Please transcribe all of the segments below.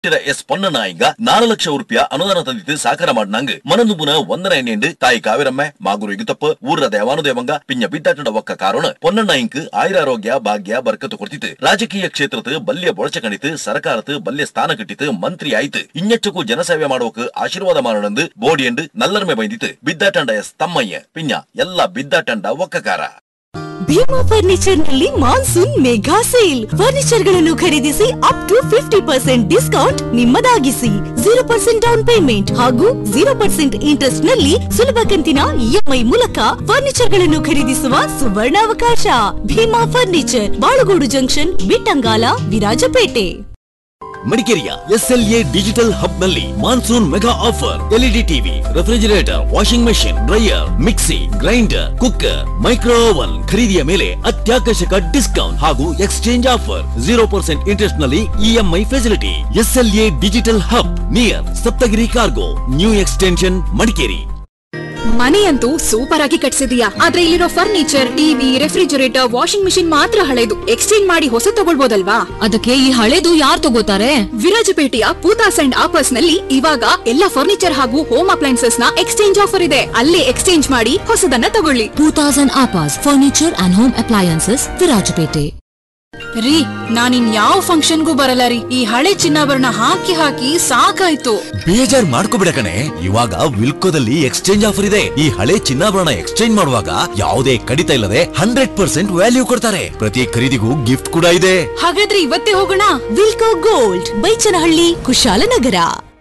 S பொன்னநாயங்க நாலு லட்சம் ரூபாய் அனுதானம் தந்தித்து சாக்கர மாடினாங்க மனந்துபுன వందన ఎన్నిండి తాయి కావిరమ్మ మాగురు ఇగుతప్ప ఊర్ర దేవానుదేవంగా ಪಿಂಜ ಬಿದ್ದಾಟದ ಒಕ್ಕ ಕಾರಣ ಪೊನ್ನಣ್ಣಾಯಿಂಕ್ ಆಯುರಾರೋಗ್ಯ ಭಾಗ್ಯ ಬರ್ಕತ್ತು ಕೊಡ್ತಿತ್ತು ರಾಜಕೀಯ ಕ್ಷೇತ್ರದ ಬಲ್ಯ ಬೊಳಚ ಕಣಿತು ಸರ್ಕಾರத்து ಬಲ್ಯ ಸ್ಥಾನ ಕಟ್ಟಿತು ಮಂತ್ರಿ ಆಯ್ತು ಇನ್ನೆಚ್ಚಕ್ಕೂ ಜನಸೇವೆ ಮಾಡೋಕೆ ಆಶೀರ್ವಾದ ಮಾಡೋಣಂದು ಬೋಡಿಯಂಡು ನಲ್ಲರ್ಮೆ ಬೈದಿತ್ತು ಬಿದ್ದಾಟಂಡ ಎಸ್ ತಮ್ಮಯ್ಯ ಪಿಂಜ ಎಲ್ಲ ಬಿದ್ದಾಟಂಡ ಒಕ್ಕಕಾರ ಭೀಮಾ ಫರ್ನಿಚರ್ ನಲ್ಲಿ ಮಾನ್ಸೂನ್ ಮೆಗಾ ಸೇಲ್ ಫರ್ನಿಚರ್ ಗಳನ್ನು ಖರೀದಿಸಿ up to fifty percent discount ನಿಮ್ಮದಾಗಿಸಿ ಜೀರೋ ಪರ್ಸೆಂಟ್ ಡೌನ್ ಪೇಮೆಂಟ್ ಹಾಗೂ ಜೀರೋ ಪರ್ಸೆಂಟ್ ಇಂಟ್ರೆಸ್ಟ್ ನಲ್ಲಿ ಸುಲಭ ಕಂತಿನ ಇಎಂಐ ಮೂಲಕ ಫರ್ನಿಚರ್ ಗಳನ್ನು ಖರೀದಿಸುವ ಸುವರ್ಣಾವಕಾಶ ಭೀಮಾ ಫರ್ನಿಚರ್ ಬಾಳುಗೋಡು ಜಂಕ್ಷನ್ ಬಿಟ್ಟಂಗಾಲ ವಿರಾಜಪೇಟೆ ಮಡಿಕೇರಿಯ ಎಸ್ಎಲ್ಎ ಡಿಜಿಟಲ್ ಹಬ್ ನಲ್ಲಿ monsoon mega offer LED TV refrigerator washing machine dryer mixie grinder cooker micro oven ಖರೀದಿಯ ಮೇಲೆ ಅತ್ಯಾಕರ್ಷಕ ಡಿಸ್ಕೌಂಟ್ ಹಾಗೂ exchange offer zero percent interest ನಲ್ಲಿ EMI facility SLA digital hub near Saptagiri cargo new extension Madikeri ಮನೆಯಂತೂ super ಆಗಿ ಕಟ್ಸಿದೀಯಾ ಆದ್ರೆ ಇಲ್ಲಿರೋ furniture TV refrigerator washing machine ಮಾತ್ರ ಹಳೆದು ಎಕ್ಸ್ಚೇಂಜ್ ಮಾಡಿ ಹೊಸ ತಗೊಳ್ಬೋದಲ್ವಾ ಅದಕ್ಕೆ ಈ ಹಳೇದು ಯಾರು ತಗೋತಾರೆ ವಿರಾಜಪೇಟೆಯ ಪೂತಾಸ್ ಅಂಡ್ ಆಪರ್ಸ್ ನಲ್ಲಿ ಇವಾಗ ಎಲ್ಲ ಫರ್ನಿಚರ್ ಹಾಗೂ ಹೋಮ್ ಅಪ್ಲೈನ್ಸಸ್ ನ ಎಕ್ಸ್ಚೇಂಜ್ ಆಫರ್ ಇದೆ ಅಲ್ಲೇ ಎಕ್ಸ್ಚೇಂಜ್ ಮಾಡಿ ಹೊಸದನ್ನ ತಗೊಳ್ಳಿ ಟೂ ತೌಸಂಡ್ ಆಪಾಸ್ furniture and home appliances Virajpet ರೀ ನಾನಿನ್ ಯಾವ ಫಂಕ್ಷನ್ಗೂ ಬರಲ್ಲ ರೀ ಈ ಹಳೆ ಚಿನ್ನಾಭರಣ ಹಾಕಿ ಹಾಕಿ ಸಾಕಾಯ್ತು ಬೇಜಾರ್ ಮಾಡ್ಕೋಬಿಡ ಕಣೆ ಇವಾಗ ವಿಲ್ಕೋದಲ್ಲಿ ಎಕ್ಸ್ಚೇಂಜ್ ಆಫರ್ ಇದೆ ಈ ಹಳೆ ಚಿನ್ನಾಭರಣ ಎಕ್ಸ್ಚೇಂಜ್ ಮಾಡುವಾಗ ಯಾವುದೇ ಕಡಿತ ಇಲ್ಲದೆ ಹಂಡ್ರೆಡ್ ಪರ್ಸೆಂಟ್ ವ್ಯಾಲ್ಯೂ ಕೊಡ್ತಾರೆ ಪ್ರತಿ ಖರೀದಿಗೂ ಗಿಫ್ಟ್ ಕೂಡ ಇದೆ ಹಾಗಾದ್ರೆ ಇವತ್ತೇ ಹೋಗೋಣ Wilco gold Baichanahalli Kushalnagar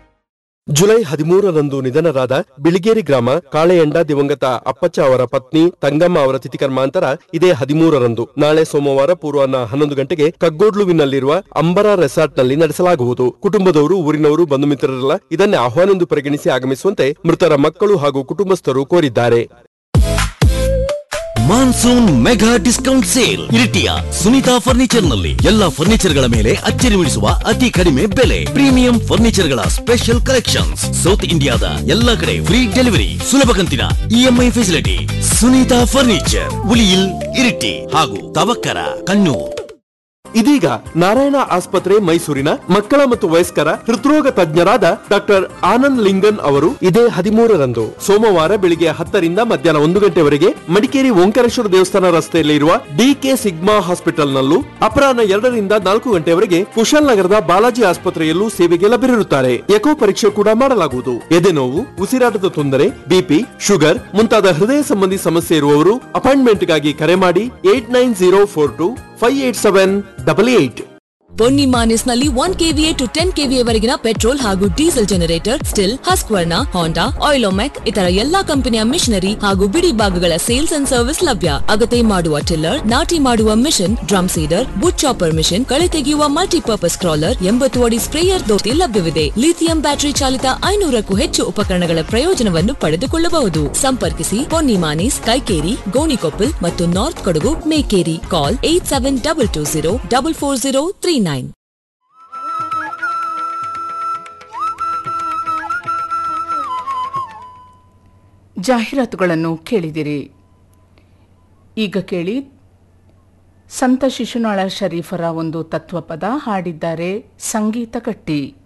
July ಹದಿಮೂರರಂದು ನಿಧನರಾದ ಬಿಳಿಗೇರಿ ಗ್ರಾಮ ಕಾಳೆಯಂಡ ದಿವಂಗತ ಅಪ್ಪಚ್ಚ ಅವರ ಪತ್ನಿ ತಂಗಮ್ಮ ಅವರ ತಿಥಿಕರ್ಮಾಂತರ ಇದೇ ಹದಿಮೂರರಂದು ನಾಳೆ ಸೋಮವಾರ ಪೂರ್ವಾಹ್ನ ಹನ್ನೊಂದು ಗಂಟೆಗೆ ಕಗ್ಗೋಡ್ಲುವಿನಲ್ಲಿರುವ ಅಂಬರ ರೆಸಾರ್ಟ್ನಲ್ಲಿ ನಡೆಸಲಾಗುವುದು ಕುಟುಂಬದವರು ಊರಿನವರು ಬಂಧು ಮಿತ್ರರೆಲ್ಲ ಇದನ್ನೇ ಆಹ್ವಾನವೆಂದು ಪರಿಗಣಿಸಿ ಆಗಮಿಸುವಂತೆ ಮೃತರ ಮಕ್ಕಳು ಹಾಗೂ ಕುಟುಂಬಸ್ಥರು ಕೋರಿದ್ದಾರೆ ಮಾನ್ಸೂನ್ ಮೆಗಾ ಡಿಸ್ಕೌಂಟ್ ಸೇಲ್ ಇರಿಟಿಯ ಸುನೀತಾ ಫರ್ನಿಚರ್ ನಲ್ಲಿ ಎಲ್ಲಾ ಫರ್ನಿಚರ್ ಗಳ ಮೇಲೆ ಅಚ್ಚರಿ ಮೂಡಿಸುವ ಅತಿ ಕಡಿಮೆ ಬೆಲೆ ಪ್ರೀಮಿಯಂ ಫರ್ನಿಚರ್ ಗಳ ಸ್ಪೆಷಲ್ ಕಲೆಕ್ಷನ್ಸ್ ಸೌತ್ ಇಂಡಿಯಾದ ಎಲ್ಲಾ ಕಡೆ ಫ್ರೀ ಡೆಲಿವರಿ ಸುಲಭ ಕಂತಿನ EMI facility Sunita furniture Uliyil Iritty ಹಾಗೂ ತವಕ್ಕರ ಕಣ್ಣೂರ್ ಇದೀಗ ನಾರಾಯಣ ಆಸ್ಪತ್ರೆ ಮೈಸೂರಿನ ಮಕ್ಕಳ ಮತ್ತು ವಯಸ್ಕರ ಹೃದ್ರೋಗ ತಜ್ಞರಾದ ಡಾಕ್ಟರ್ ಆನಂದ್ ಲಿಂಗನ್ ಅವರು ಇದೇ ಹದಿಮೂರರಂದು ಸೋಮವಾರ ಬೆಳಿಗ್ಗೆ ಹತ್ತರಿಂದ ಮಧ್ಯಾಹ್ನ ಒಂದು ಗಂಟೆವರೆಗೆ ಮಡಿಕೇರಿ ಓಂಕಾರೇಶ್ವರ ದೇವಸ್ಥಾನ ರಸ್ತೆಯಲ್ಲಿ ಇರುವ ಡಿಕೆ ಸಿಗ್ಮಾ ಹಾಸ್ಪಿಟಲ್ ನಲ್ಲೂ ಅಪರಾಹ್ನ ಎರಡರಿಂದ ನಾಲ್ಕು ಗಂಟೆವರೆಗೆ ಕುಶಾಲನಗರದ ಬಾಲಾಜಿ ಆಸ್ಪತ್ರೆಯಲ್ಲೂ ಸೇವೆಗೆ ಲಭ್ಯರಿರುತ್ತಾರೆ ಎಕೋ ಪರೀಕ್ಷೆ ಕೂಡ ಮಾಡಲಾಗುವುದು ಎದೆನೋವು ಉಸಿರಾಟದ ತೊಂದರೆ ಬಿಪಿ ಶುಗರ್ ಮುಂತಾದ ಹೃದಯ ಸಂಬಂಧಿ ಸಮಸ್ಯೆ ಇರುವವರು ಅಪಾಯಿಂಟ್ಮೆಂಟ್ಗಾಗಿ ಕರೆ ಮಾಡಿ eight nine zero four two five eight seven double eight Ponni Manis ನಲ್ಲಿ one KVA to ten KVA ವರೆಗಿನ ಪೆಟ್ರೋಲ್ ಹಾಗೂ diesel generator Stihl Husqvarna Honda Oleomac ಇತರ ಎಲ್ಲಾ ಕಂಪನಿಯ ಮಿಷನರಿ ಹಾಗೂ ಬಿಡಿ ಭಾಗಗಳ ಸೇಲ್ಸ್ ಅಂಡ್ ಸರ್ವಿಸ್ ಲಭ್ಯ ಅಗತ್ಯ ಮಾಡುವ ಟಿಲ್ಲರ್ ನಾಟಿ ಮಾಡುವ ಮಿಷನ್ ಡ್ರಮ್ ಸೀಡರ್ ಬುಟ್ ಚಾಪರ್ ಮಿಷನ್ ಕಳೆ ತೆಗೆಯುವ ಮಲ್ಟಿಪರ್ಪಸ್ ಕ್ರಾಲರ್ ಎಂಬತ್ತು ಅಡಿ ಸ್ಪ್ರೇಯರ್ ದೋತಿ ಲಭ್ಯವಿದೆ ಲಿಥಿಯಂ ಬ್ಯಾಟರಿ ಚಾಲಿತ ಐನೂರಕ್ಕೂ ಹೆಚ್ಚು ಉಪಕರಣಗಳ ಪ್ರಯೋಜನವನ್ನು ಪಡೆದುಕೊಳ್ಳಬಹುದು ಸಂಪರ್ಕಿಸಿ ಪೊನ್ನಿ ಮಾನಿಸ್ ಕೈಕೇರಿ ಗೋಣಿಕೊಪ್ಪಲ್ ಮತ್ತು north Kodagu Mekeri call eight seven double two zero double four zero three nine ಜಾಹೀರಾತುಗಳನ್ನು ಕೇಳಿದಿರಿ ಈಗ ಕೇಳಿ ಸಂತ ಶಿಶುನಾಳ ಶರೀಫರ ಒಂದು ತತ್ವಪದ ಹಾಡಿದ್ದಾರೆ ಸಂಗೀತ ಕಟ್ಟಿ